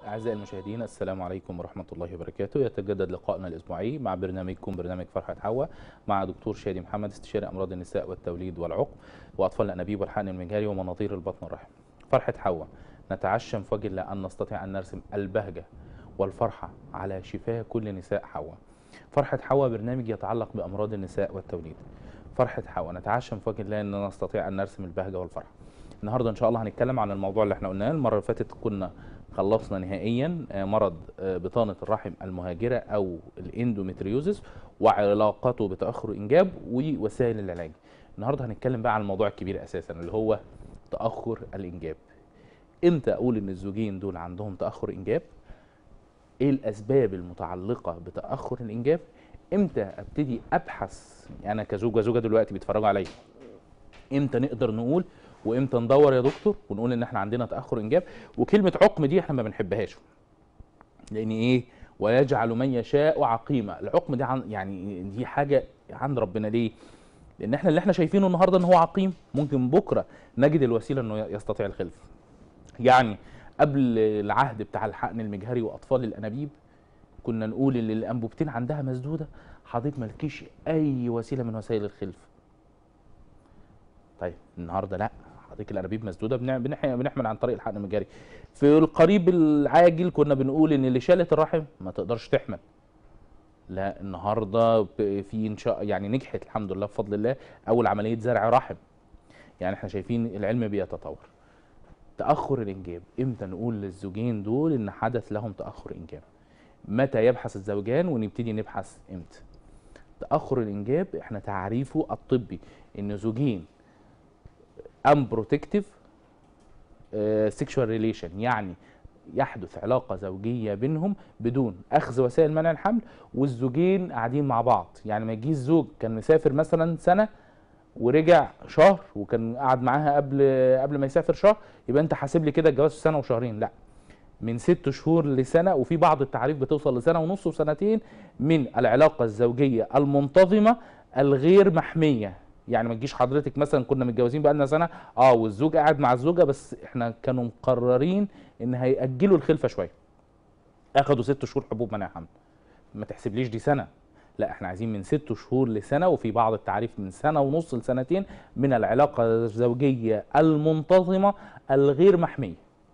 أعزائي المشاهدين السلام عليكم ورحمة الله وبركاته يتجدد لقائنا الأسبوعي مع برنامجكم برنامج فرحة حواء مع دكتور شادي محمد استشاري أمراض النساء والتوليد والعقم وأطفال الأنابيب والحقن المجهري ومناطير البطن والرحم فرحة حواء نتعشم في وجه الله أن نستطيع أن نرسم البهجة والفرحة على شفاه كل نساء حواء فرحة حواء برنامج يتعلق بأمراض النساء والتوليد فرحة حواء نتعشم في وجه الله أن نستطيع أن نرسم البهجة والفرحة النهارده ان شاء الله هنتكلم عن الموضوع اللي احنا قلناه المره اللي فاتت كنا خلصنا نهائيا آه، مرض آه، بطانه الرحم المهاجره او الاندومتريوزس وعلاقته بتاخر الانجاب ووسائل العلاج النهارده هنتكلم بقى عن الموضوع الكبير اساسا اللي هو تاخر الانجاب امتى اقول ان الزوجين دول عندهم تاخر انجاب ايه الاسباب المتعلقه بتاخر الانجاب امتى ابتدي ابحث انا كزوج وزوجه دلوقتي بيتفرجوا عليا امتى نقدر نقول وامتى ندور يا دكتور ونقول ان احنا عندنا تاخر انجاب وكلمه عقم دي احنا ما بنحبهاش لان ايه ويجعل من يشاء عقيما العقم دي عن يعني دي حاجه عند ربنا ليه لان احنا اللي احنا شايفينه النهارده ان هو عقيم ممكن بكره نجد الوسيله انه يستطيع الخلف يعني قبل العهد بتاع الحقن المجهري واطفال الانابيب كنا نقول ان الانبوبتين عندها مسدوده حضرتك مالكيش اي وسيله من وسائل الخلف طيب النهارده لا حضرتك الانابيب مسدوده بنع- بنح- بنحمل عن طريق الحقن المجاري في القريب العاجل كنا بنقول ان اللي شالت الرحم ما تقدرش تحمل لا النهارده ب- في ان شاء يعني نجحت الحمد لله بفضل الله اول عمليه زرع رحم يعني احنا شايفين العلم بيتطور تاخر الانجاب امتى نقول للزوجين دول ان حدث لهم تاخر انجاب متى يبحث الزوجان ونبتدي نبحث امتى تاخر الانجاب احنا تعريفه الطبي ان زوجين unprotective سيكشوال ريليشن يعني يحدث علاقه زوجيه بينهم بدون اخذ وسائل منع الحمل والزوجين قاعدين مع بعض يعني ما يجيش زوج كان مسافر مثلا سنه ورجع شهر وكان قاعد معاها قبل قبل ما يسافر شهر يبقى انت حاسب لي كده الجواز في سنه وشهرين لا من ست شهور لسنه وفي بعض التعريف بتوصل لسنه ونص وسنتين من العلاقه الزوجيه المنتظمه الغير محميه يعني ما تجيش حضرتك مثلا كنا متجوزين بقالنا سنه اه والزوج قاعد مع الزوجه بس احنا كانوا مقررين ان هيأجلوا الخلفه شويه اخدوا ست شهور حبوب منع حمل ما تحسبليش دي سنه لا احنا عايزين من ست شهور لسنه وفي بعض التعريف من سنه ونص لسنتين من العلاقه الزوجيه المنتظمه الغير محميه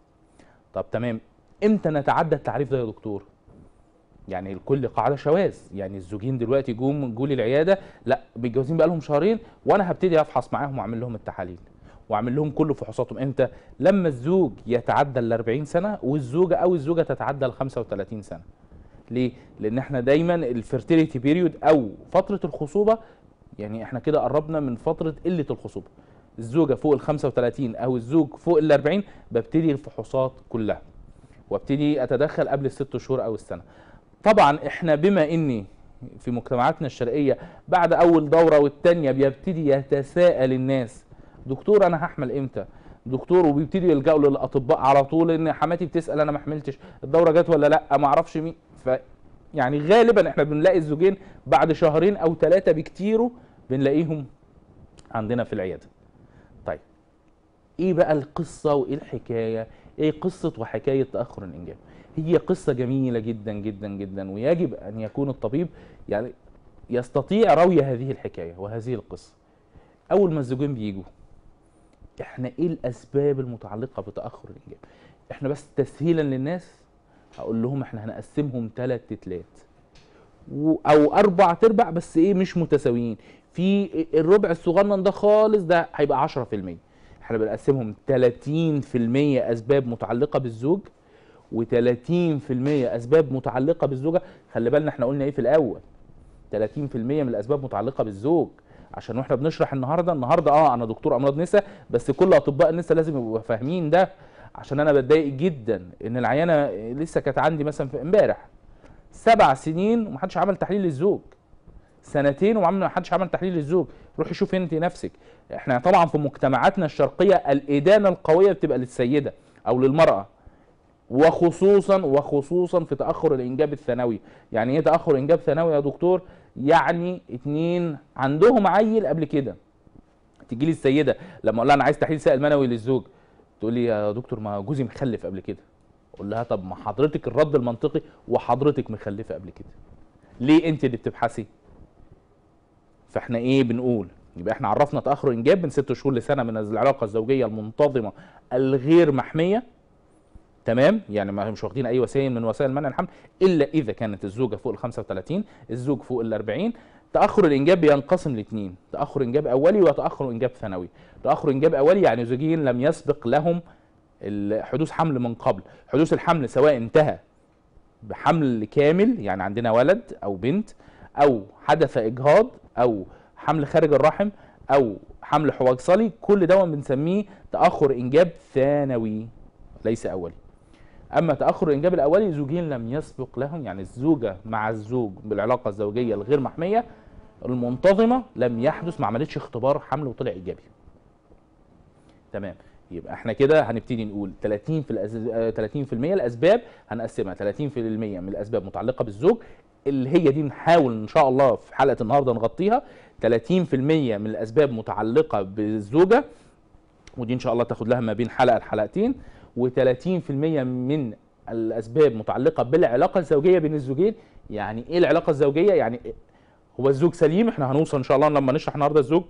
طب تمام امتى نتعدى التعريف ده يا دكتور يعني الكل قاعده شواذ يعني الزوجين دلوقتي جم جولي العياده لا متجوزين بقالهم شهرين وانا هبتدي افحص معاهم واعمل لهم التحاليل واعمل لهم كل فحوصاتهم امتى لما الزوج يتعدى ال 40 سنه والزوجه او الزوجه تتعدى ال 35 سنه ليه لان احنا دايما الفيرتيليتي بيريود او فتره الخصوبه يعني احنا كده قربنا من فتره قله الخصوبه الزوجه فوق ال 35 او الزوج فوق ال 40 ببتدي الفحوصات كلها وابتدي اتدخل قبل الست شهور او السنه طبعا احنا بما اني في مجتمعاتنا الشرقيه بعد اول دوره والتانيه بيبتدي يتساءل الناس دكتور انا هحمل امتى دكتور وبيبتدي يلجأوا للاطباء على طول ان حماتي بتسال انا ما حملتش الدوره جت ولا لا ما اعرفش مين ف يعني غالبا احنا بنلاقي الزوجين بعد شهرين او ثلاثه بكتيره بنلاقيهم عندنا في العياده طيب ايه بقى القصه وايه الحكايه ايه قصه وحكايه تاخر الانجاب هي قصه جميله جدا جدا جدا ويجب ان يكون الطبيب يعني يستطيع روي هذه الحكايه وهذه القصه اول ما الزوجين بيجوا احنا ايه الاسباب المتعلقه بتاخر الانجاب احنا بس تسهيلا للناس هقول لهم احنا هنقسمهم ثلاث تتلات و- او اربع تربع بس ايه مش متساويين في الربع الصغنن ده خالص ده هيبقى 10% احنا بنقسمهم 30% اسباب متعلقه بالزوج و30% اسباب متعلقه بالزوجه خلي بالنا احنا قلنا ايه في الاول 30% من الاسباب متعلقه بالزوج عشان واحنا بنشرح النهارده النهارده اه انا دكتور امراض نساء بس كل اطباء النساء لازم يبقوا فاهمين ده عشان انا بتضايق جدا ان العيانه لسه كانت عندي مثلا في امبارح سبع سنين ومحدش عمل تحليل للزوج سنتين وما حدش عمل تحليل للزوج روحي شوفي انت نفسك احنا طبعا في مجتمعاتنا الشرقيه الادانه القويه بتبقى للسيده او للمراه وخصوصا وخصوصا في تاخر الانجاب الثانوي يعني ايه تاخر انجاب ثانوي يا دكتور يعني اتنين عندهم عيل قبل كده تيجي لي السيده لما اقول لها انا عايز تحليل سائل منوي للزوج تقول لي يا دكتور ما جوزي مخلف قبل كده اقول لها طب ما حضرتك الرد المنطقي وحضرتك مخلفه قبل كده ليه انت اللي بتبحثي فاحنا ايه بنقول يبقى احنا عرفنا تاخر انجاب من ست شهور لسنه من العلاقه الزوجيه المنتظمه الغير محميه تمام يعني ما مش واخدين اي وسائل من وسائل منع الحمل الا اذا كانت الزوجه فوق ال 35 الزوج فوق ال 40 تاخر الانجاب بينقسم لاثنين تاخر انجاب اولي وتاخر انجاب ثانوي تاخر انجاب اولي يعني زوجين لم يسبق لهم ال- حدوث حمل من قبل حدوث الحمل سواء انتهى بحمل كامل يعني عندنا ولد او بنت او حدث اجهاض او حمل خارج الرحم او حمل حويصلي كل ده بنسميه تاخر انجاب ثانوي ليس اولي اما تاخر الانجاب الاولي زوجين لم يسبق لهم يعني الزوجه مع الزوج بالعلاقه الزوجيه الغير محميه المنتظمه لم يحدث ما عملتش اختبار حمل وطلع ايجابي تمام يبقى احنا كده هنبتدي نقول 30 في الأز... آه، 30% الاسباب هنقسمها 30% من الاسباب متعلقه بالزوج اللي هي دي نحاول ان شاء الله في حلقه النهارده نغطيها 30% من الاسباب متعلقه بالزوجه ودي ان شاء الله تاخد لها ما بين حلقه لحلقتين و30% من الاسباب متعلقه بالعلاقه الزوجيه بين الزوجين يعني ايه العلاقه الزوجيه يعني إيه؟ هو الزوج سليم احنا هنوصل ان شاء الله لما نشرح النهارده الزوج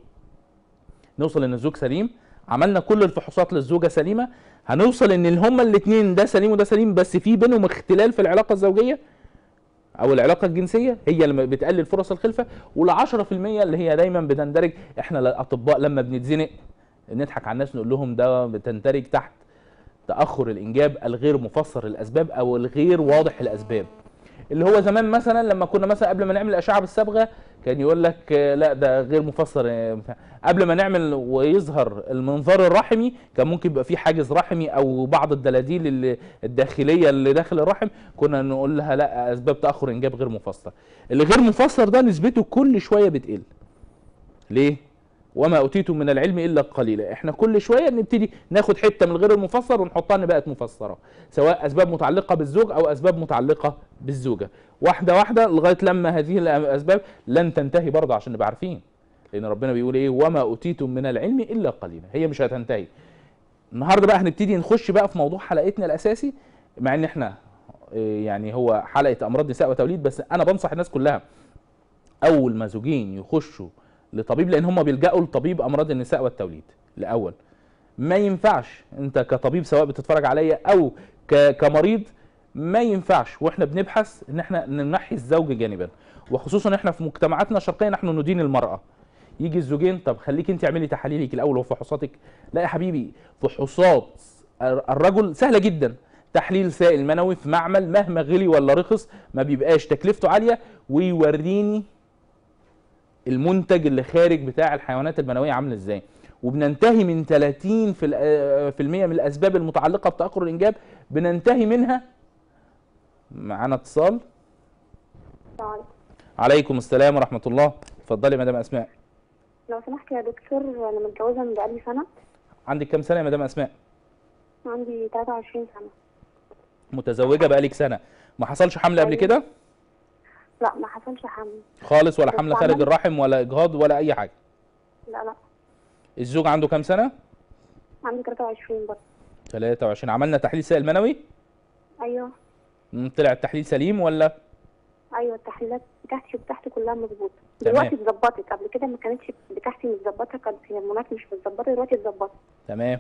نوصل ان الزوج سليم عملنا كل الفحوصات للزوجه سليمه هنوصل ان هما الاثنين ده سليم وده سليم بس في بينهم اختلال في العلاقه الزوجيه او العلاقه الجنسيه هي اللي بتقلل فرص الخلفه وال10% اللي هي دايما بتندرج احنا الاطباء لما بنتزنق نضحك على الناس نقول لهم ده بتندرج تحت تاخر الانجاب الغير مفسر الاسباب او الغير واضح الاسباب اللي هو زمان مثلا لما كنا مثلا قبل ما نعمل اشعه بالصبغه كان يقول لك آه، لا ده غير مفسر آه، بتاع. قبل ما نعمل ويظهر المنظار الرحمي كان ممكن يبقى في حاجز رحمي او بعض الدلاديل اللي الداخليه اللي داخل الرحم كنا نقول لها لا اسباب تاخر انجاب غير مفسر اللي غير مفسر ده نسبته كل شويه بتقل ليه وما اوتيتم من العلم الا قليلا احنا كل شويه نبتدي ناخد حته من الغير المفسر ونحطها ان بقت مفسره سواء اسباب متعلقه بالزوج او اسباب متعلقه بالزوجه واحده واحده لغايه لما هذه الاسباب لن تنتهي برضه عشان نبقى عارفين لان ربنا بيقول ايه وما اوتيتم من العلم الا قليلا هي مش هتنتهي النهارده بقى هنبتدي نخش بقى في موضوع حلقتنا الاساسي مع ان احنا إيه، يعني هو حلقه امراض نساء وتوليد بس انا بنصح الناس كلها اول ما زوجين يخشوا لطبيب لان هم بيلجأوا لطبيب امراض النساء والتوليد الاول ما ينفعش انت كطبيب سواء بتتفرج عليا او ك- كمريض ما ينفعش واحنا بنبحث ان احنا ننحي الزوج جانبا وخصوصا احنا في مجتمعاتنا الشرقيه نحن ندين المراه يجي الزوجين طب خليك انت اعملي تحاليلك الاول وفحوصاتك لا يا حبيبي فحوصات الرجل سهله جدا تحليل سائل منوي في معمل مهما غلي ولا رخص ما بيبقاش تكلفته عاليه ويوريني المنتج اللي خارج بتاع الحيوانات المنويه عامل ازاي وبننتهي من 30 في الأ- في المية من الاسباب المتعلقه بتاخر الانجاب بننتهي منها معانا اتصال السلام عليكم عليكم السلام ورحمه الله اتفضلي يا مدام اسماء لو سمحت يا دكتور انا متجوزه من بقالي سنه عندك كام سنه يا مدام اسماء عندي 23 سنه متزوجه بقالك سنه ما حصلش حمل قبل أيوة. كده لا ما حصلش حمل خالص ولا بس حمل خارج عملت- الرحم ولا اجهاض ولا اي حاجه لا لا الزوج عنده كام سنه عندي 23 برضه 23 عملنا تحليل سائل منوي ايوه مم، طلع التحليل سليم ولا ايوه التحليلات بتاعتي بتاعتي كلها مظبوطه تمام. دلوقتي اتظبطت قبل كده ما كانتش بتاعتي متظبطه كانت الهرمونات مش متظبطه دلوقتي اتظبطت تمام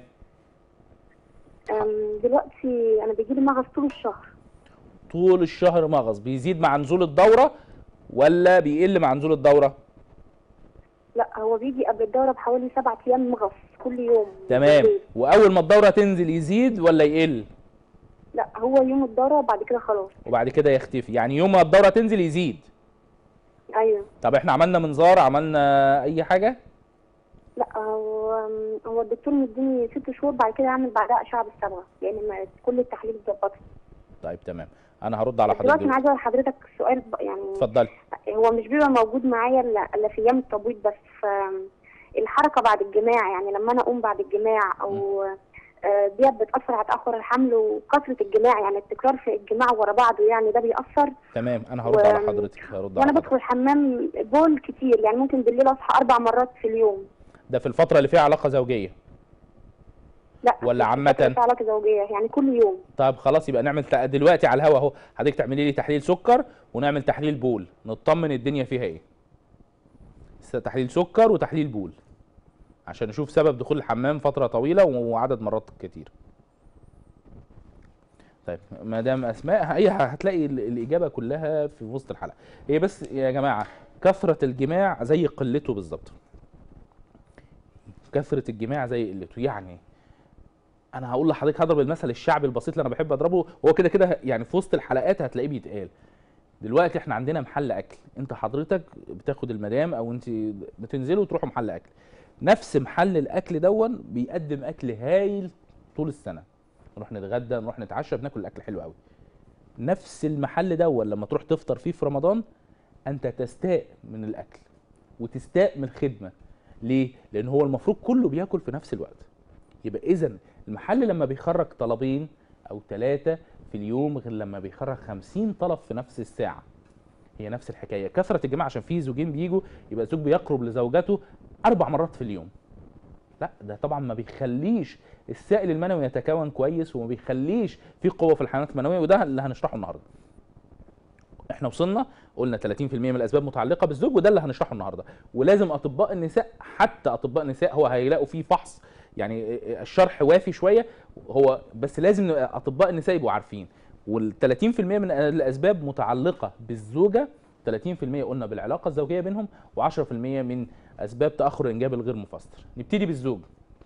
أم، دلوقتي انا بيجيلي مغص طول الشهر طول الشهر مغص بيزيد مع نزول الدوره ولا بيقل مع نزول الدوره لا هو بيجي قبل الدوره بحوالي سبعة ايام مغص كل يوم تمام بالليل. واول ما الدوره تنزل يزيد ولا يقل لا هو يوم الدوره وبعد كده خلاص وبعد كده يختفي يعني يوم ما الدوره تنزل يزيد ايوه طب احنا عملنا منظار عملنا اي حاجه لا هو هو الدكتور مديني ست شهور بعد كده اعمل بعدها اشعه بالصبغه يعني ما كل التحاليل اتظبطت طيب تمام انا هرد على بس دلوقتي حضرتك انا دلوقتي. عايزه لحضرتك سؤال ب- يعني اتفضلي هو مش بيبقى موجود معايا الا إلا في ايام التبويض بس ف- الحركه بعد الجماع يعني لما انا اقوم بعد الجماع او آه، ديت بتاثر على تاخر الحمل وكثره الجماع يعني التكرار في الجماع ورا بعضه يعني ده بيأثر تمام انا هرد و- على حضرتك هرد على وانا حضرتك بدخل الحمام بول كتير يعني ممكن بالليل اصحى اربع مرات في اليوم ده في الفتره اللي فيها علاقه زوجيه لا ولا مش عامة؟ فترة علاقه زوجيه يعني كل يوم طب خلاص يبقى نعمل تق- دلوقتي على الهوا اهو حضرتك تعملي لي تحليل سكر ونعمل تحليل بول نطمن الدنيا فيها ايه س- تحليل سكر وتحليل بول عشان نشوف سبب دخول الحمام فتره طويله وعدد مرات كتير طيب مدام اسماء هي هتلاقي ال- الاجابه كلها في وسط الحلقه هي بس يا جماعه كثره الجماع زي قلته بالظبط كثره الجماع زي قلته يعني انا هقول لحضرتك هضرب المثل الشعبي البسيط اللي انا بحب اضربه هو كده كده يعني في وسط الحلقات هتلاقيه بيتقال دلوقتي احنا عندنا محل اكل انت حضرتك بتاخد المدام او انت بتنزلوا تروحوا محل اكل نفس محل الاكل دون بيقدم اكل هايل طول السنه نروح نتغدى نروح نتعشى بناكل الاكل حلو قوي نفس المحل دون لما تروح تفطر فيه في رمضان انت تستاء من الاكل وتستاء من الخدمه ليه لان هو المفروض كله بياكل في نفس الوقت يبقى اذا المحل لما بيخرج طلبين او ثلاثه في اليوم غير لما بيخرج 50 طلب في نفس الساعه هي نفس الحكايه كثره الجماعه عشان في زوجين بيجوا يبقى الزوج بيقرب لزوجته اربع مرات في اليوم لا ده طبعا ما بيخليش السائل المنوي يتكون كويس وما بيخليش في قوه في الحيوانات المنويه وده اللي هنشرحه النهارده احنا وصلنا قلنا 30% من الاسباب متعلقه بالزوج وده اللي هنشرحه النهارده ولازم اطباء النساء حتى اطباء النساء هو هيلاقوا فيه فحص يعني الشرح وافي شويه هو بس لازم اطباء النساء يبقوا عارفين وال 30% من الاسباب متعلقه بالزوجه 30% قلنا بالعلاقه الزوجيه بينهم و10% من اسباب تاخر الانجاب الغير مفسر نبتدي بالزوج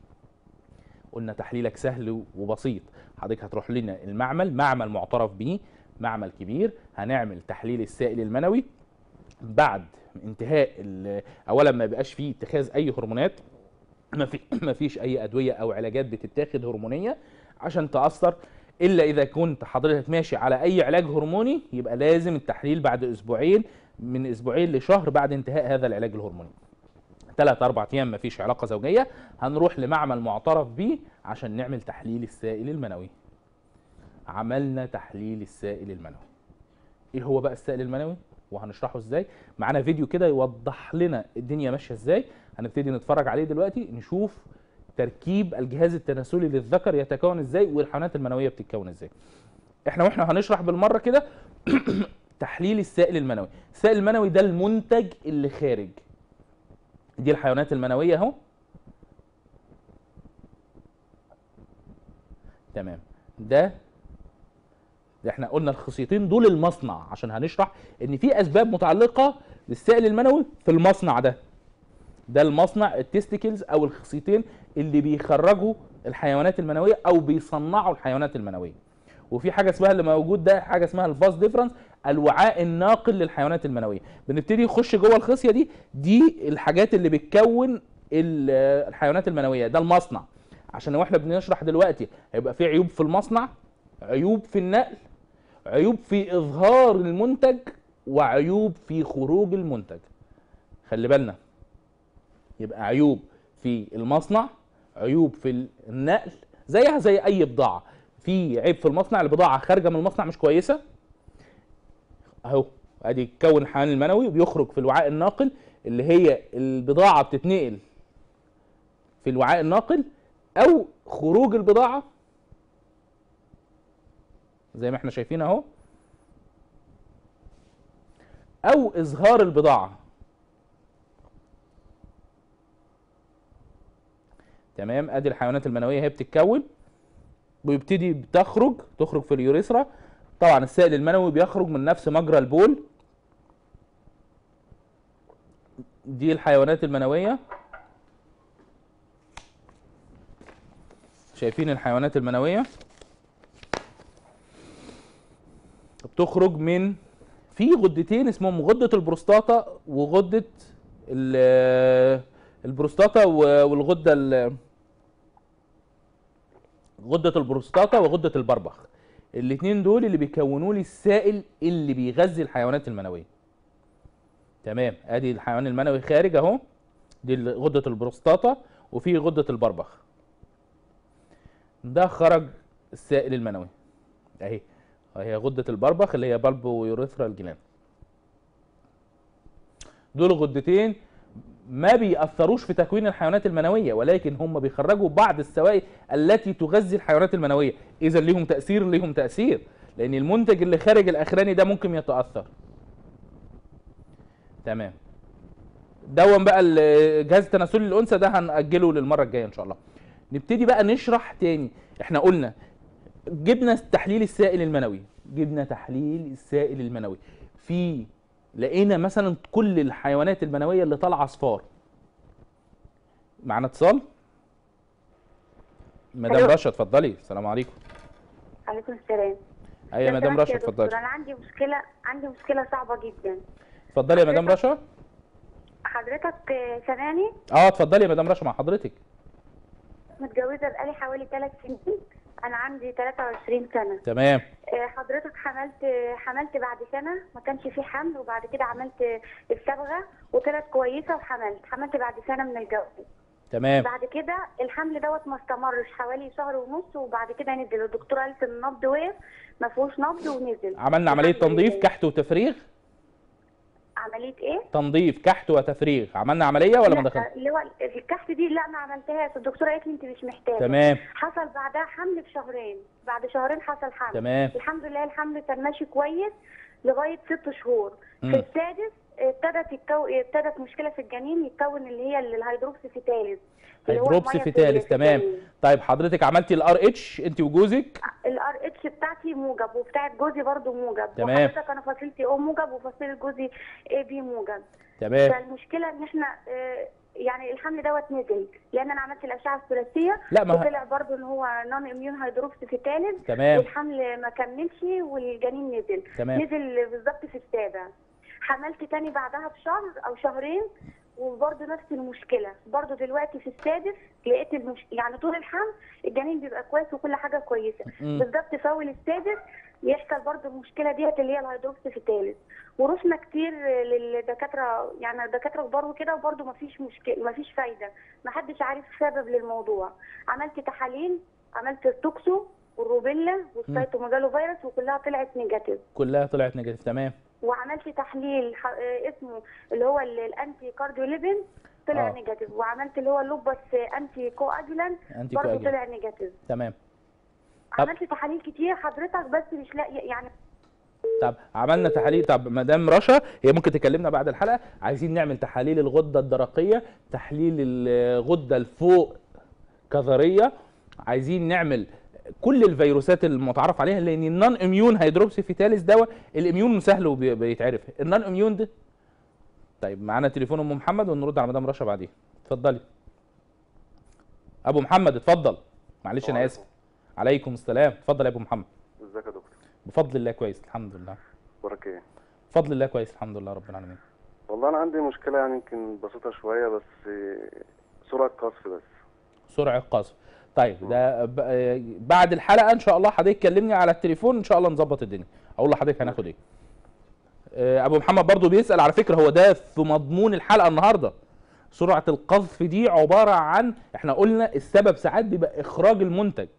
قلنا تحليلك سهل وبسيط حضرتك هتروح لنا المعمل معمل معترف به معمل كبير هنعمل تحليل السائل المنوي بعد انتهاء ال- اولا ما بيبقاش فيه اتخاذ اي هرمونات ما في ما فيش اي ادويه او علاجات بتتاخد هرمونيه عشان تاثر الا اذا كنت حضرتك ماشي على اي علاج هرموني يبقى لازم التحليل بعد اسبوعين من اسبوعين لشهر بعد انتهاء هذا العلاج الهرموني ثلاث اربع ايام مفيش علاقه زوجيه هنروح لمعمل معترف بيه عشان نعمل تحليل السائل المنوي عملنا تحليل السائل المنوي ايه هو بقى السائل المنوي وهنشرحه ازاي معانا فيديو كده يوضح لنا الدنيا ماشيه ازاي هنبتدي نتفرج عليه دلوقتي نشوف تركيب الجهاز التناسلي للذكر يتكون ازاي والحيوانات المنويه بتتكون ازاي احنا واحنا هنشرح بالمره كده تحليل السائل المنوي السائل المنوي ده المنتج اللي خارج دي الحيوانات المنويه اهو تمام ده ده احنا قلنا الخصيتين دول المصنع عشان هنشرح ان في اسباب متعلقه بالسائل المنوي في المصنع ده ده المصنع التستيكلز او الخصيتين اللي بيخرجوا الحيوانات المنويه او بيصنعوا الحيوانات المنويه وفي حاجه اسمها اللي موجود ده حاجه اسمها الفاس ديفرنس الوعاء الناقل للحيوانات المنويه بنبتدي نخش جوه الخصيه دي دي الحاجات اللي بتكون ال- الحيوانات المنويه ده المصنع عشان واحنا بنشرح دلوقتي هيبقى في عيوب في المصنع عيوب في النقل عيوب في اظهار المنتج وعيوب في خروج المنتج خلي بالنا يبقى عيوب في المصنع عيوب في النقل زيها زي اي بضاعه في عيب في المصنع البضاعه خارجه من المصنع مش كويسه اهو ادي يتكون الحيوان المنوي وبيخرج في الوعاء الناقل اللي هي البضاعه بتتنقل في الوعاء الناقل او خروج البضاعه زي ما احنا شايفين اهو او اظهار البضاعه تمام ادي الحيوانات المنويه هي بتتكون ويبتدي بتخرج تخرج في اليوريثرا طبعا السائل المنوي بيخرج من نفس مجرى البول دي الحيوانات المنويه شايفين الحيوانات المنويه بتخرج من في غدتين اسمهم غده البروستاتا وغده ال- البروستاتا و- والغده ال- غده البروستاتا وغده البربخ الاثنين دول اللي بيكونوا لي السائل اللي بيغذي الحيوانات المنويه تمام ادي الحيوان المنوي خارج اهو دي ال- غده البروستاتا وفي غده البربخ ده خرج السائل المنوي اهي هي غده البربخ اللي هي بلب ويوريثرا الجلاند دول غدتين ما بيأثروش في تكوين الحيوانات المنويه ولكن هم بيخرجوا بعض السوائل التي تغذي الحيوانات المنويه اذا ليهم تاثير ليهم تاثير لان المنتج اللي خارج الاخراني ده ممكن يتاثر تمام دون بقى الجهاز التناسلي للانثى ده هنأجله للمره الجايه ان شاء الله نبتدي بقى نشرح تاني احنا قلنا جبنا تحليل السائل المنوي جبنا تحليل السائل المنوي في لقينا مثلا كل الحيوانات المنويه اللي طالعه اصفار معانا اتصال مدام ألو. رشا اتفضلي السلام عليكم عليكم السلام ايوه يا لو مدام سمحت رشا يا دكتور، اتفضلي انا عندي مشكله عندي مشكله صعبه جدا اتفضلي يا مدام حضرتك- رشا حضرتك آه، سامعني اه اتفضلي يا مدام رشا مع حضرتك متجوزه بقالي حوالي ثلاث سنين انا عندي 23 سنه تمام آه، حضرتك حملت آه، حملت بعد سنه ما كانش في حمل وبعد كده عملت آه، الصبغه وطلعت كويسه وحملت حملت بعد سنه من الجواز تمام بعد كده الحمل دوت ما استمرش حوالي شهر ونص وبعد كده نزل الدكتوره قالت ان النبض وقف ما فيهوش نبض ونزل عملنا عمليه الحمد تنظيف لله. كحت وتفريغ عمليه ايه؟ تنظيف كحت وتفريغ عملنا عمليه ولا ما لا، دخل اللي هو الكحت دي لا ما عملتهاش الدكتوره قالت لي انت مش محتاجه تمام حصل بعدها حمل في شهرين بعد شهرين حصل حمل تمام الحمد لله الحمل كان ماشي كويس لغايه ست شهور مم. في السادس ابتدت يتكو... ابتدت مشكله في الجنين يتكون اللي هي الهيدروكسي فيتاليز اللي هو هيدروبسي المية في فيتاليز في تمام الجنين. طيب حضرتك عملتي الار اتش انت وجوزك الار اتش بتاعتي موجب وبتاعت جوزي برضو موجب تمام. وحضرتك انا فصيلتي او موجب وفصيله جوزي اي بي موجب تمام فالمشكله ان احنا آه، يعني الحمل دوت نزل لان انا عملت الاشعه الثلاثيه لا ما وطلع برضو ان هو نون اميون هيدروكسي فيتاليز تمام والحمل ما كملش والجنين نزل تمام نزل بالظبط في السابع حملت تاني بعدها بشهر او شهرين وبرضه نفس المشكله برضه دلوقتي في السادس لقيت المش... يعني طول الحمل الجنين بيبقى كويس وكل حاجه كويسه مم. بالظبط في اول السادس يحصل برضه المشكله ديت اللي هي الهيدروكسي في الثالث ورحنا كتير للدكاتره يعني دكاتره كبار وكده وبرضه ما فيش مشكله ما فيش فايده ما حدش عارف سبب للموضوع عملت تحاليل عملت التوكسو والروبيلا والسيتوميجالو فيروس وكلها طلعت نيجاتيف كلها طلعت نيجاتيف تمام وعملت تحليل ح... آه، اسمه اللي هو ال- الانتي كارديوليبين طلع آه. نيجاتيف وعملت اللي هو اللوبس انتي كواجولانت انتي برضه كواجولانت. طلع نيجاتيف تمام طب- عملت تحاليل كتير حضرتك بس مش لاقي يعني طب عملنا تحاليل طب مدام رشا هي ممكن تكلمنا بعد الحلقه عايزين نعمل تحاليل الغده الدرقيه تحليل الغده الفوق كظريه عايزين نعمل كل الفيروسات المتعرف عليها لان النون اميون هيدروبسي فيتاليس دواء الاميون سهل وبيتعرف النون اميون ده طيب معانا تليفون ام محمد ونرد على مدام رشا بعدين اتفضلي ابو محمد اتفضل معلش انا اسف عليكم السلام اتفضل يا ابو محمد ازيك يا دكتور بفضل الله كويس الحمد لله اخبارك ايه بفضل الله كويس الحمد لله رب العالمين والله انا عندي مشكله يعني يمكن بسيطه شويه بس سرعه قصف بس سرعه قذف طيب ده ب- آه، بعد الحلقه ان شاء الله حضرتك كلمني على التليفون ان شاء الله نظبط الدنيا اقول لحضرتك هناخد ايه آه، ابو محمد برضو بيسال على فكره هو ده في مضمون الحلقه النهارده سرعه القذف دي عباره عن احنا قلنا السبب ساعات بيبقى اخراج المنتج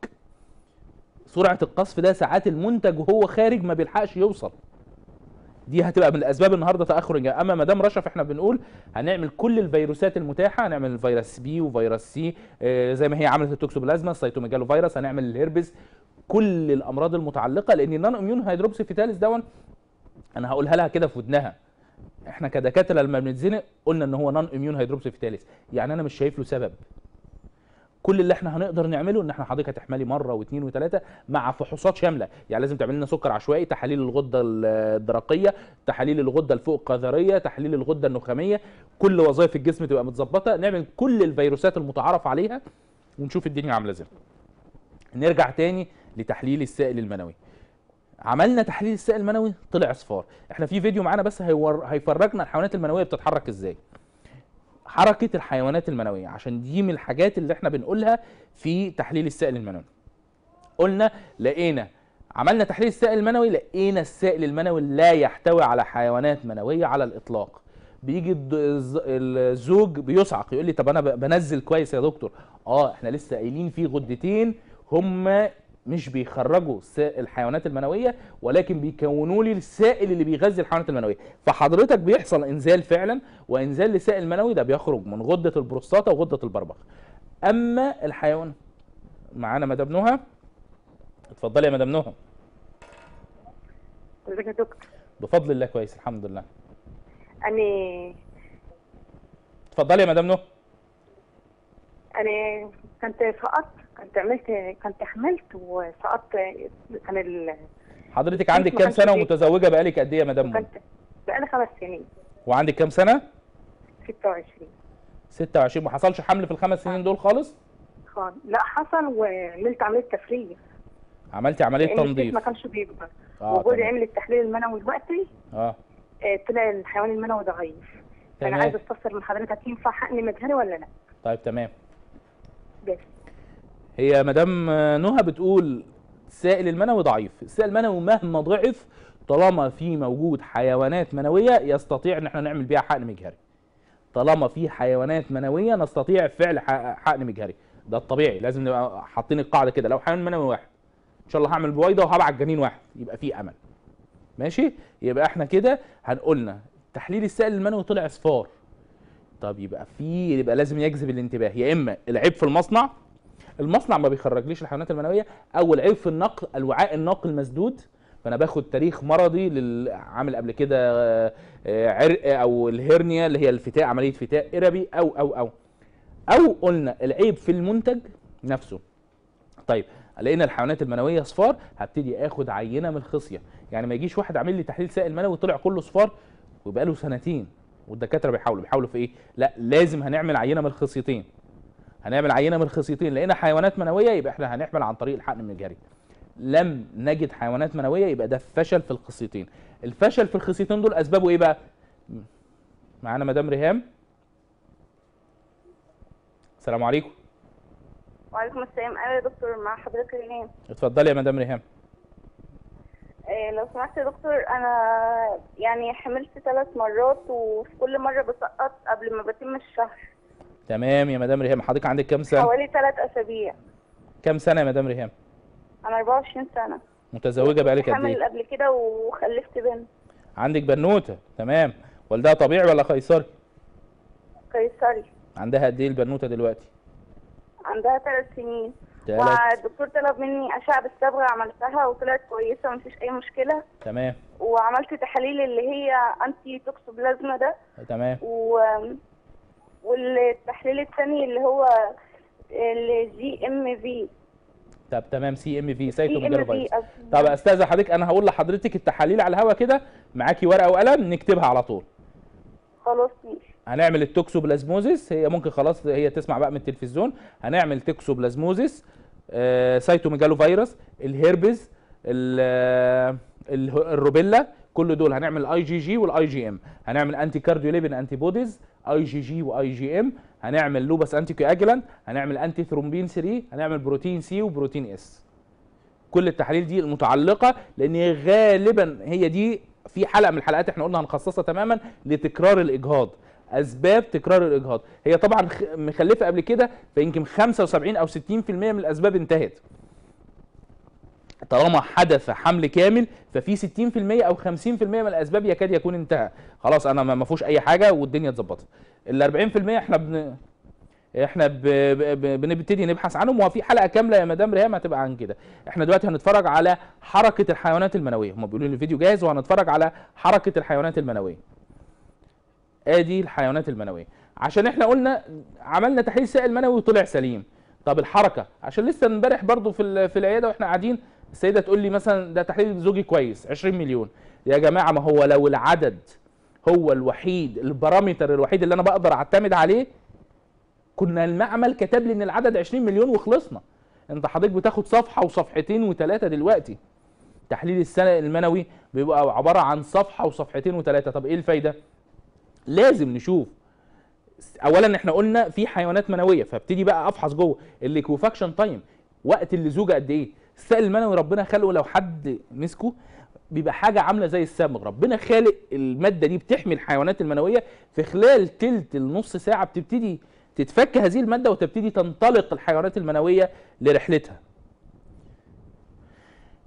سرعه القذف ده ساعات المنتج وهو خارج ما بيلحقش يوصل دي هتبقى من الاسباب النهارده تاخر الجا اما مدام رشا فاحنا بنقول هنعمل كل الفيروسات المتاحه هنعمل فيروس بي وفيروس سي آه، زي ما هي عملت التوكسوبلازما السيتوميجالو فيروس هنعمل الهربس كل الامراض المتعلقه لان النون اميون هيدروبسي فيتاليس دون انا هقولها لها كده في ودنها احنا كدكاتره لما بنتزنق قلنا ان هو نون اميون هيدروبسي فيتاليس يعني انا مش شايف له سبب كل اللي احنا هنقدر نعمله ان احنا حضرتك هتحملي مره واثنين وثلاثه مع فحوصات شامله يعني لازم تعمل لنا سكر عشوائي تحاليل الغده الدرقيه تحاليل الغده الفوق قذريه تحليل الغده النخاميه كل وظائف الجسم تبقى متظبطه نعمل كل الفيروسات المتعارف عليها ونشوف الدنيا عامله ازاي نرجع تاني لتحليل السائل المنوي عملنا تحليل السائل المنوي طلع اصفار احنا في فيديو معانا بس هيور... هيفرجنا الحيوانات المنويه بتتحرك ازاي حركه الحيوانات المنويه عشان دي من الحاجات اللي احنا بنقولها في تحليل السائل المنوي قلنا لقينا عملنا تحليل السائل المنوي لقينا السائل المنوي لا يحتوي على حيوانات منويه على الاطلاق بيجي الد- الز- الزوج بيصعق يقول لي طب انا ب- بنزل كويس يا دكتور اه احنا لسه قايلين في غدتين هم مش بيخرجوا سا- الحيوانات المنويه ولكن بيكونوا لي السائل اللي بيغذي الحيوانات المنويه فحضرتك بيحصل انزال فعلا وانزال لسائل منوي ده بيخرج من غده البروستاتا وغده البربخ اما الحيوان معانا مدام نهى اتفضلي يا مدام نهى ازيك يا دكتور بفضل الله كويس الحمد لله انا اتفضلي يا مدام نهى انا كنت سقطت كنت عملت كنت حملت وسقطت كان ال... حضرتك عندك ما كام كانش سنه فيه. ومتزوجه بقالك قد ايه يا مدام نهى كنت بقالي خمس سنين وعندك كام سنه 26 26 ما حصلش حمل في الخمس سنين دول خالص خالص لا حصل وعملت عمليه تفريغ عملتي عمليه لان الكيس تنظيف ما كانش بيكبر اه وجوزي تمام. عمل التحليل المنوي دلوقتي اه آه، طلع الحيوان المنوي ضعيف فانا تمام. عايزه استفسر من حضرتك ينفع حقن مجهري ولا لا طيب تمام بس هي مدام نهى بتقول السائل المنوي ضعيف السائل المنوي مهما ضعف طالما في موجود حيوانات منويه يستطيع ان احنا نعمل بيها حقن مجهري طالما في حيوانات منويه نستطيع فعل ح- حقن مجهري ده الطبيعي لازم نبقى حاطين القاعده كده لو حيوان منوي واحد ان شاء الله هعمل بويضه وهبعت جنين واحد يبقى في امل ماشي يبقى احنا كده هنقولنا تحليل السائل المنوي طلع اصفار طب يبقى في يبقى لازم يجذب الانتباه يا اما العيب في المصنع المصنع ما بيخرجليش الحيوانات المنويه او العيب في النقل الوعاء الناقل مسدود فانا باخد تاريخ مرضي للعامل قبل كده آه، آه، عرق او الهرنيا اللي هي الفتاء عمليه فتاء اربي او او او او قلنا العيب في المنتج نفسه طيب لقينا الحيوانات المنويه صفار هبتدي اخد عينه من الخصيه يعني ما يجيش واحد عامل لي تحليل سائل منوي طلع كله صفار ويبقى له سنتين والدكاتره بيحاولوا بيحاولوا في ايه لا لازم هنعمل عينه من الخصيتين هنعمل عينه من الخصيتين لقينا حيوانات منويه يبقى احنا هنعمل عن طريق الحقن المجهري لم نجد حيوانات منويه يبقى ده فشل في الخصيتين الفشل في الخصيتين دول اسبابه ايه بقى معانا مدام ريهام السلام عليكم وعليكم السلام ايوه يا دكتور مع حضرتك ريهام اتفضلي يا مدام ريهام إيه لو سمحت يا دكتور انا يعني حملت ثلاث مرات وفي كل مره بسقط قبل ما بتم الشهر تمام يا مدام ريهام حضرتك عندك كام سنه حوالي ثلاث اسابيع كام سنه يا مدام ريهام انا 24 سنه متزوجه بقالك قد حامل ايه قبل كده وخلفت بنت عندك بنوته تمام والدها طبيعي ولا قيصري قيصري عندها قد ايه البنوته دلوقتي عندها ثلاث سنين تلات والدكتور طلب مني اشعه بالصبغه عملتها وطلعت كويسه ومفيش اي مشكله تمام وعملت تحاليل اللي هي انتي توكسوبلازما ده تمام و... والتحليل الثاني اللي هو الجي ام في طب تمام سي ام في جي سايتو ام ميجالو في فيروس طب استاذ حضرتك انا هقول لحضرتك التحاليل على الهوا كده معاكي ورقه وقلم نكتبها على طول خلاص ماشي هنعمل التوكسوبلازموزيس هي ممكن خلاص هي تسمع بقى من التلفزيون هنعمل توكسوبلازموزيس آه سايتوميجالو فيروس الهيربز ال- آه، اله- الروبيلا كل دول هنعمل اي جي جي والاي جي ام هنعمل انتي كارديوليبين انتي بوديز اي جي جي واي جي ام هنعمل لوبس انتي كواجلان هنعمل انتي ثرومبين 3 هنعمل بروتين سي وبروتين اس كل التحاليل دي المتعلقه لان هي غالبا هي دي في حلقه من الحلقات احنا قلنا هنخصصها تماما لتكرار الاجهاض اسباب تكرار الاجهاض هي طبعا خ- مخلفه قبل كده فيمكن 75 او 60% من الاسباب انتهت طالما حدث حمل كامل ففي 60% او 50% من الاسباب يكاد يكون انتهى خلاص انا ما ما فيهوش اي حاجه والدنيا اتظبطت ال 40% احنا بن احنا ب... ب... ب... بنبتدي نبحث عنهم وفي حلقه كامله يا مدام ريهام هتبقى عن كده احنا دلوقتي هنتفرج على حركه الحيوانات المنويه هم بيقولوا لي الفيديو جاهز وهنتفرج على حركه الحيوانات المنويه ادي الحيوانات المنويه عشان احنا قلنا عملنا تحليل سائل منوي وطلع سليم طب الحركه عشان لسه امبارح برضو في ال- في العياده واحنا قاعدين السيده تقول لي مثلا ده تحليل زوجي كويس 20 مليون يا جماعه ما هو لو العدد هو الوحيد البارامتر الوحيد اللي انا بقدر اعتمد عليه كنا المعمل كتب لي ان العدد 20 مليون وخلصنا انت حضرتك بتاخد صفحه وصفحتين وثلاثه دلوقتي تحليل السنه المنوي بيبقى عباره عن صفحه وصفحتين وثلاثه طب ايه الفايده لازم نشوف اولا احنا قلنا في حيوانات منويه فابتدي بقى افحص جوه الليكوفاكشن تايم وقت اللزوجه قد ايه السائل المنوي ربنا خلقه لو حد مسكه بيبقى حاجه عامله زي السمغ ربنا خالق الماده دي بتحمي الحيوانات المنويه في خلال تلت النص ساعه بتبتدي تتفك هذه الماده وتبتدي تنطلق الحيوانات المنويه لرحلتها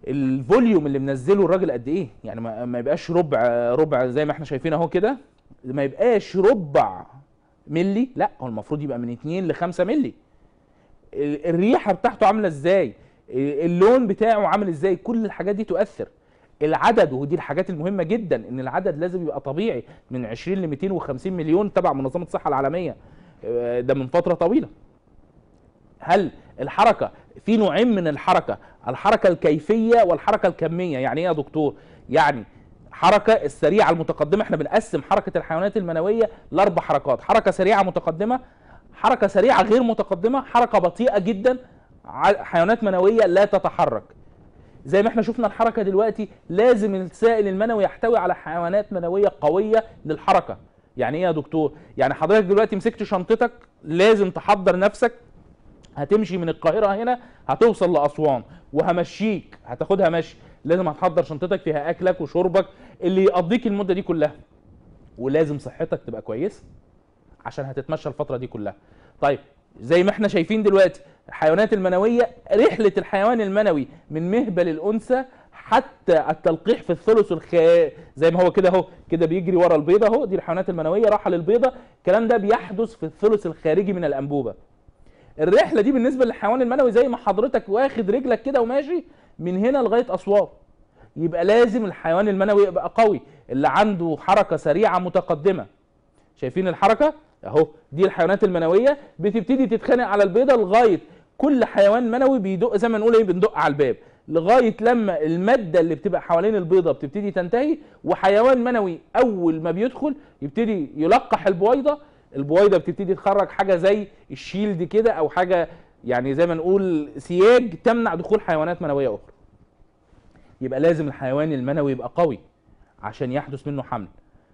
الفوليوم اللي منزله الراجل قد ايه يعني ما ما يبقاش ربع ربع زي ما احنا شايفين اهو كده ما يبقاش ربع ملي لا هو المفروض يبقى من 2 ل 5 ملي ال- الريحه بتاعته عامله ازاي اللون بتاعه عامل ازاي كل الحاجات دي تؤثر العدد ودي الحاجات المهمه جدا ان العدد لازم يبقى طبيعي من 20 ل 250 مليون تبع منظمه الصحه العالميه آه، ده من فتره طويله هل الحركه في نوعين من الحركه الحركه الكيفيه والحركه الكميه يعني ايه يا دكتور يعني حركه السريعه المتقدمه احنا بنقسم حركه الحيوانات المنويه لاربع حركات حركه سريعه متقدمه حركه سريعه غير متقدمه حركه بطيئه جدا ع- حيوانات منويه لا تتحرك زي ما احنا شفنا الحركه دلوقتي لازم السائل المنوي يحتوي على حيوانات منويه قويه للحركه يعني ايه يا دكتور يعني حضرتك دلوقتي مسكت شنطتك لازم تحضر نفسك هتمشي من القاهره هنا هتوصل لاسوان وهمشيك هتاخدها مشي لازم هتحضر شنطتك فيها اكلك وشربك اللي يقضيك المده دي كلها ولازم صحتك تبقى كويسه عشان هتتمشى الفتره دي كلها طيب زي ما احنا شايفين دلوقتي الحيوانات المنويه رحله الحيوان المنوي من مهبل الانثى حتى التلقيح في الثلث الخ زي ما هو كده اهو كده بيجري ورا البيضه اهو دي الحيوانات المنويه راحه للبيضه الكلام ده بيحدث في الثلث الخارجي من الانبوبه الرحله دي بالنسبه للحيوان المنوي زي ما حضرتك واخد رجلك كده وماشي من هنا لغايه اسوان يبقى لازم الحيوان المنوي يبقى قوي اللي عنده حركه سريعه متقدمه شايفين الحركه اهو دي الحيوانات المنويه بتبتدي تتخانق على البيضه لغايه كل حيوان منوي بيدق زي ما نقول ايه بندق على الباب لغايه لما الماده اللي بتبقى حوالين البيضه بتبتدي تنتهي وحيوان منوي اول ما بيدخل يبتدي يلقح البويضه البويضه بتبتدي تخرج حاجه زي الشيلد كده او حاجه يعني زي ما نقول سياج تمنع دخول حيوانات منويه اخرى يبقى لازم الحيوان المنوي يبقى قوي عشان يحدث منه حمل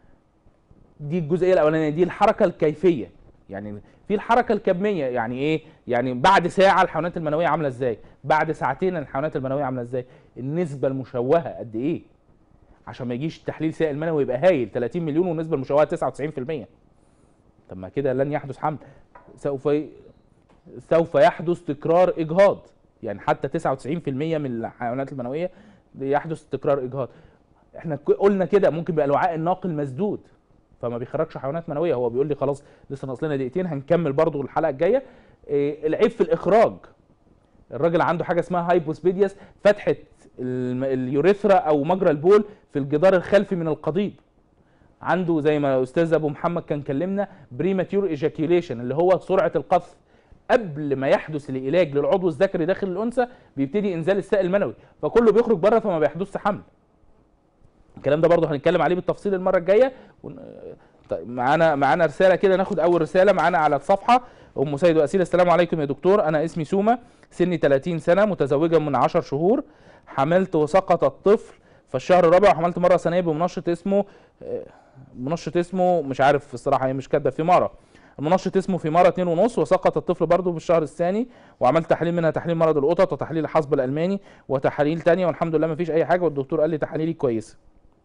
دي الجزئيه الاولانيه دي الحركه الكيفيه يعني في الحركه الكميه يعني ايه يعني بعد ساعه الحيوانات المنويه عامله ازاي بعد ساعتين الحيوانات المنويه عامله ازاي النسبه المشوهه قد ايه عشان ما يجيش تحليل سائل منوي يبقى هايل 30 مليون والنسبه المشوهه 99% طب ما كده لن يحدث حمل سوف ي... سوف يحدث تكرار اجهاض يعني حتى 99% من الحيوانات المنويه يحدث تكرار اجهاض احنا ك- قلنا كده ممكن يبقى الوعاء الناقل مسدود فما بيخرجش حيوانات منويه هو بيقول لي خلاص لسه ناقص لنا دقيقتين هنكمل برضو الحلقه الجايه إيه العيب في الاخراج الراجل عنده حاجه اسمها هايبوسبيدياس فتحه الم- اليوريثرا او مجرى البول في الجدار الخلفي من القضيب عنده زي ما الاستاذ ابو محمد كان كلمنا بريماتيور ايجاكيوليشن اللي هو سرعه القذف قبل ما يحدث العلاج للعضو الذكري داخل الانثى بيبتدي انزال السائل المنوي فكله بيخرج بره فما بيحدثش حمل الكلام ده برضه هنتكلم عليه بالتفصيل المره الجايه ون- طيب معانا معانا رساله كده ناخد اول رساله معانا على الصفحه ام سيد واسيل السلام عليكم يا دكتور انا اسمي سومه سني 30 سنه متزوجه من 10 شهور حملت وسقط الطفل في الشهر الرابع وحملت مره ثانيه بمنشط اسمه آه، منشط اسمه مش عارف الصراحه هي مش كاتبه فيمارا المنشط اسمه فيمارا 2 ونص وسقط الطفل برضه في الشهر الثاني وعملت تحاليل منها تحليل مرض القطط وتحليل الحصب الالماني وتحاليل تانية والحمد لله ما فيش اي حاجه والدكتور قال لي تحاليلي كويسه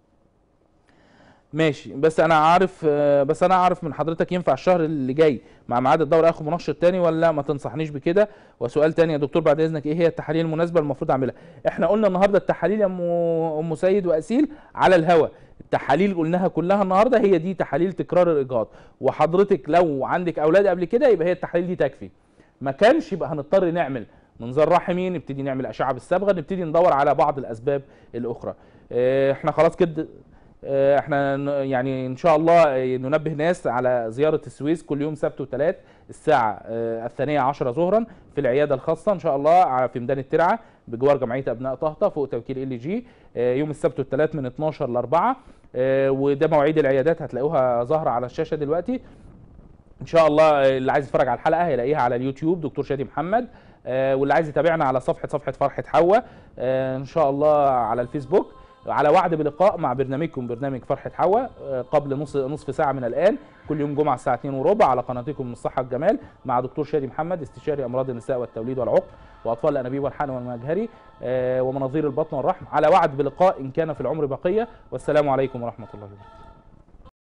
ماشي بس انا عارف آه، بس انا عارف من حضرتك ينفع الشهر اللي جاي مع ميعاد الدوره اخد منشط تاني ولا ما تنصحنيش بكده وسؤال تاني يا دكتور بعد اذنك ايه هي التحاليل المناسبه المفروض اعملها احنا قلنا النهارده التحاليل يا ام ام سيد واسيل على الهوا التحاليل قلناها كلها النهارده هي دي تحاليل تكرار الاجهاض وحضرتك لو عندك اولاد قبل كده يبقى هي التحاليل دي تكفي ما كانش يبقى هنضطر نعمل منظار رحمي نبتدي نعمل اشعه بالصبغه نبتدي ندور على بعض الاسباب الاخرى آه، احنا خلاص كده آه، احنا ن- يعني ان شاء الله آه، ننبه ناس على زياره السويس كل يوم سبت وثلاث الساعه آه، الثانيه عشرة ظهرا في العياده الخاصه ان شاء الله على- في ميدان الترعه بجوار جمعيه ابناء طهطا فوق توكيل ال جي يوم السبت والثلاث من 12 ل 4 آه، وده مواعيد العيادات هتلاقوها ظاهره على الشاشه دلوقتي ان شاء الله آه، اللي عايز يتفرج على الحلقه هيلاقيها على اليوتيوب دكتور شادي محمد آه، واللي عايز يتابعنا على صفحه صفحه فرحه حواء آه، ان شاء الله على الفيسبوك على وعد بلقاء مع برنامجكم برنامج فرحة حواء آه، قبل نص نصف ساعة من الآن كل يوم جمعة الساعة 2 وربع على قناتكم من الصحة والجمال مع دكتور شادي محمد استشاري أمراض النساء والتوليد والعقم وأطفال الأنابيب والحقن والمجهري آه، ومناظير البطن والرحم على وعد بلقاء إن كان في العمر بقية والسلام عليكم ورحمة الله وبركاته